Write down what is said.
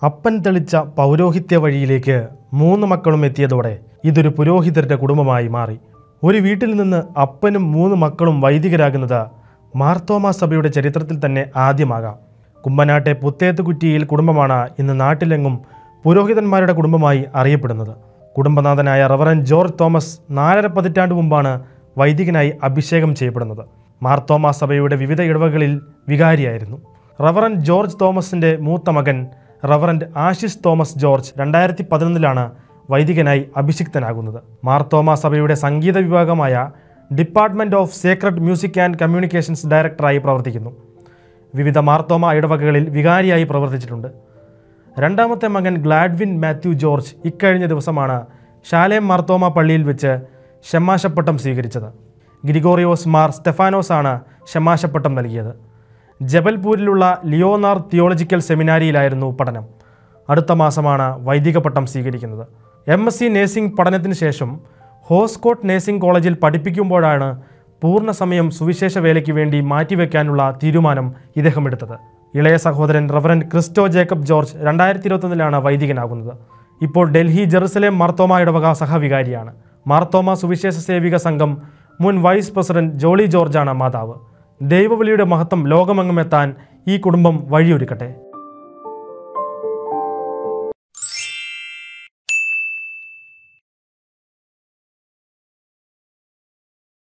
അപ്പൻ തെളിച്ച പൗരോഹിത്യ വഴിയിലേക്ക് മൂന്ന് മക്കളും എത്തിയതോടെ ഇതൊരു പുരോഹിതരുടെ കുടുംബമായി മാറി ഒരു വീട്ടിൽ നിന്ന് അപ്പനും മൂന്ന് മക്കളും വൈദികരാകുന്നത് മാർത്തോമാ സഭയുടെ ചരിത്രത്തിൽ തന്നെ ആദ്യമാകാം കുമ്പനാട്ടെ പുത്തേത്തുകുറ്റിയിൽ കുടുംബമാണ് ഇന്ന് നാട്ടിലെങ്ങും പുരോഹിതന്മാരുടെ കുടുംബമായി അറിയപ്പെടുന്നത് കുടുംബനാഥനായ റവറൻ ജോർജ് തോമസ് നാലര പതിറ്റാണ്ട് മുമ്പാണ് വൈദികനായി അഭിഷേകം ചെയ്യപ്പെടുന്നത് മാർത്തോമാ സഭയുടെ വിവിധ ഇടവകളിൽ വികാരിയായിരുന്നു റവറൻ ജോർജ് തോമസിൻ്റെ മൂത്ത മകൻ റവറൻറ്റ് ആശിഷ് തോമസ് ജോർജ് രണ്ടായിരത്തി പതിനൊന്നിലാണ് വൈദികനായി അഭിഷിക്തനാകുന്നത് മാർത്തോമാ സഭയുടെ സംഗീത വിഭാഗമായ department of sacred music and communications ഡയറക്ടറായി പ്രവർത്തിക്കുന്നു വിവിധ മാർത്തോമ ഇടവകകളിൽ വികാരിയായി പ്രവർത്തിച്ചിട്ടുണ്ട് രണ്ടാമത്തെ മകൻ ഗ്ലാഡ്വിൻ മാത്യു ജോർജ് ഇക്കഴിഞ്ഞ ദിവസമാണ് ശാലേം മാർത്തോമ പള്ളിയിൽ വെച്ച് ഷമാശപ്പട്ടം സ്വീകരിച്ചത് ഗ്രിഗോറിയോസ് മാർ സ്റ്റെഫാനോസ് ആണ് ഷമാശപ്പട്ടം നൽകിയത് ജബൽപൂരിലുള്ള ലിയോനാർ തിയോളജിക്കൽ സെമിനാരിയിലായിരുന്നു പഠനം അടുത്ത മാസമാണ് വൈദിക പട്ടം സ്വീകരിക്കുന്നത് എം എസ് സി നേഴ്സിംഗ് പഠനത്തിന് ശേഷം ഹോസ്കോട്ട് നേഴ്സിംഗ് കോളേജിൽ പഠിപ്പിക്കുമ്പോഴാണ് പൂർണ്ണസമയം സുവിശേഷ വേലയ്ക്ക് വേണ്ടി മാറ്റിവെക്കാനുള്ള തീരുമാനം ഇദ്ദേഹം എടുത്തത് ഇളയ സഹോദരൻ റവറൻ ക്രിസ്റ്റോ ജേക്കബ് ജോർജ് രണ്ടായിരത്തി ഇരുപത്തൊന്നിലാണ് വൈദികനാകുന്നത് ഇപ്പോൾ ഡൽഹി ജെറുസലേം മാർത്തോമ ഇടവക സഹവികാരിയാണ് മാർത്തോമ സുവിശേഷ സേവിക സംഘം മുൻ വൈസ് പ്രസിഡന്റ് ജോളി ജോർജാണ് മാതാവ് ദൈവവിളിയുടെ മഹത്വം ലോകമെങ്ങുമെത്താൻ ഈ കുടുംബം വഴിയൊരുക്കട്ടെ